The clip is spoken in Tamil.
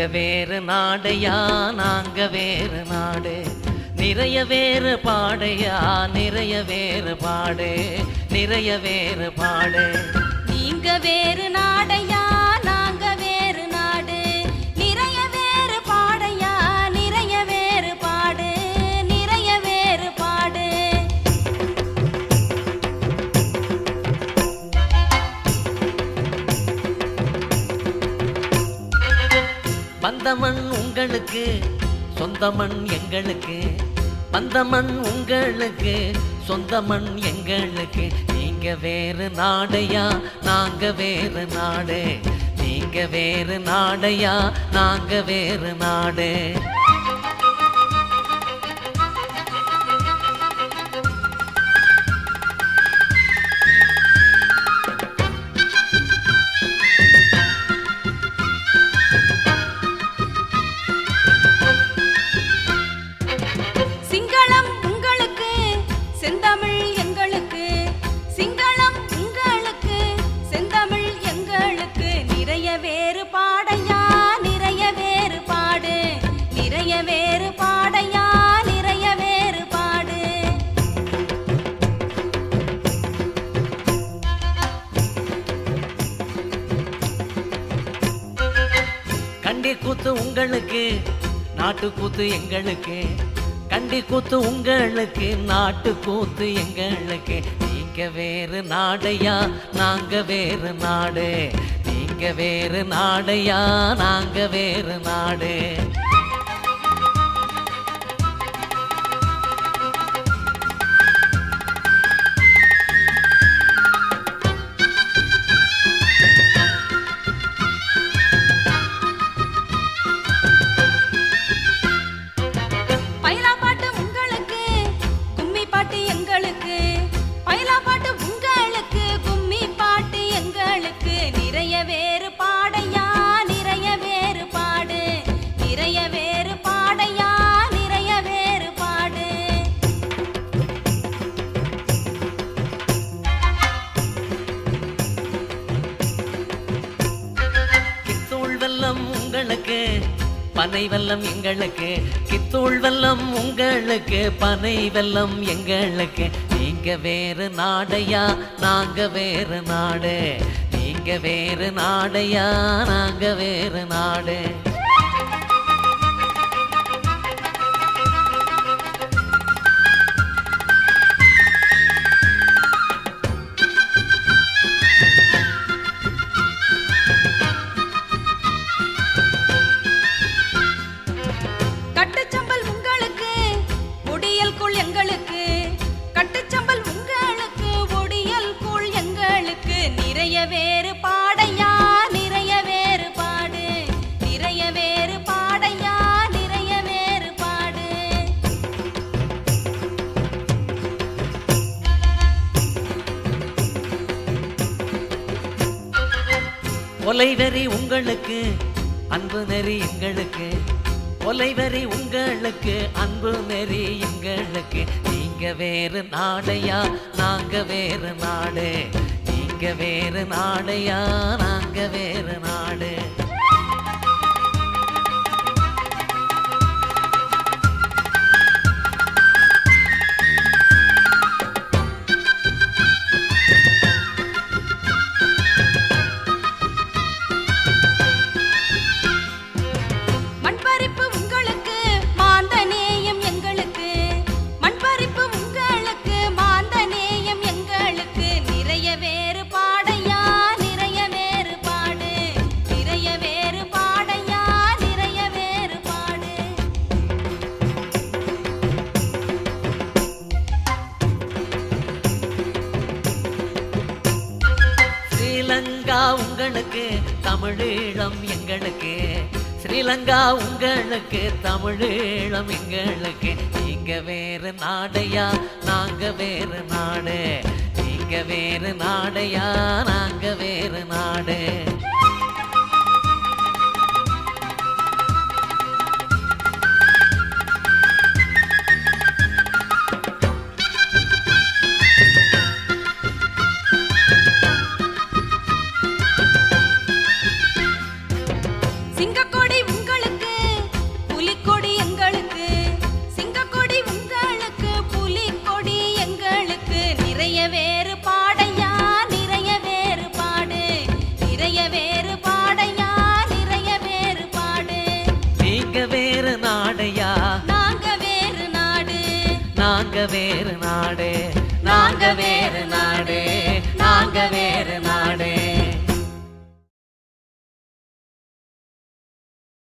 வேறு நாடையா நாங்க வேறு நாடு நிறைய வேறு பாடையா நிறைய வேறு பாடு நிறைய வேறு பாடு நீங்க வேறு நாடையா நாங்க வேறு நாடு நிறைய வேறு பாடையா நிறைய வேறு பாடு நிறைய வேறு பாடு பந்தமண் உங்களுக்கு சொந்தமண் எங்களுக்கு பந்தமண் உங்களுக்கு சொந்தமண் எங்களுக்கு நீங்க வேறு நாடையா நாங்க வேறு நாடு நீங்க வேறு நாடையா நாங்க வேறு நாடு சிங்களம் உங்களுக்கு செந்தமிழ் எங்களுக்கு சிங்களம் உங்களுக்கு செந்தமிழ் எங்களுக்கு நிறைய வேறு பாடையா நிறைய வேறு பாடு நிறைய வேறு பாடையா நிறைய வேறு பாடு கண்டி கூத்து உங்களுக்கு நாட்டு கூத்து எங்களுக்கு கண்டி கூத்து உங்களுக்கு நாட்டு கூத்து எங்களுக்கு நீங்க வேறு நாடையா நாங்க வேறு நாடு நீங்க வேறு நாடையா நாங்க வேறு நாடு பைலா பாட்டு உங்களுக்கு கும்மி பாட்டு எங்களுக்கு பைலா பாட்டு உங்களுக்கு கும்மி பாட்டு எங்களுக்கு நிறைய வேறு பாடையா நிறைய வேறு பாடு நிறைய வேறு பாடையா நிறைய வேறு பாடு கித்தூள் வெல்லம் உங்களுக்கு பனை வெல்லம் எங்களுக்கு கித்தூள் வெல்லம் உங்களுக்கு பனை வெல்லம் எங்களுக்கு நீங்க வேறு நாடையா நாங்க வேறு நாடு நீங்க வேறு நாடையா நாங்க வேறு நாடு கட்டுச்சம்பல் உங்களுக்கு ஒடியல் கூழ் எங்களுக்கு கட்டுச்சம்பல் உங்களுக்கு ஒடியல் கூழ் எங்களுக்கு நிறைய வேறு பாடையா நிறைய வேறு பாடு நிறைய வேறு பாடையா நிறைய வேறு பாடு கொலைவெறி உங்களுக்கு அன்பு நெறி எங்களுக்கு கொலைவெறி உங்களுக்கு அன்பு நெறி எங்களுக்கு நீங்க வேறு நாடையா நாங்க வேறு நாடு நீங்க வேறு நாடையா நாங்க வேறு நாடு மண்பறிப்பு உங்களுக்கு மாந்த நேயம் எங்களுக்கு மண்பறிப்பு உங்களுக்கு மாந்த நேயம் எங்களுக்கு நிறைய வேறு பாடையா நிறைய வேறு பாடு நிறைய வேறு பாடையா நிறைய வேறு பாடு ஸ்ரீலங்கா உங்களுக்கு தமிழீழம் எங்களுக்கு ஸ்ரீலங்கா உங்களுக்கு தமிழீழம் எங்களுக்கு நீங்க வேறு நாடையா நாங்க வேறு நாடு நீங்க வேறு நாடையா நாங்க வேறு நாடு சிங்கக்கொடி உங்களுக்கு வேறு நாடே நாங்க வேறு நாடே நாங்க வேறு நாடே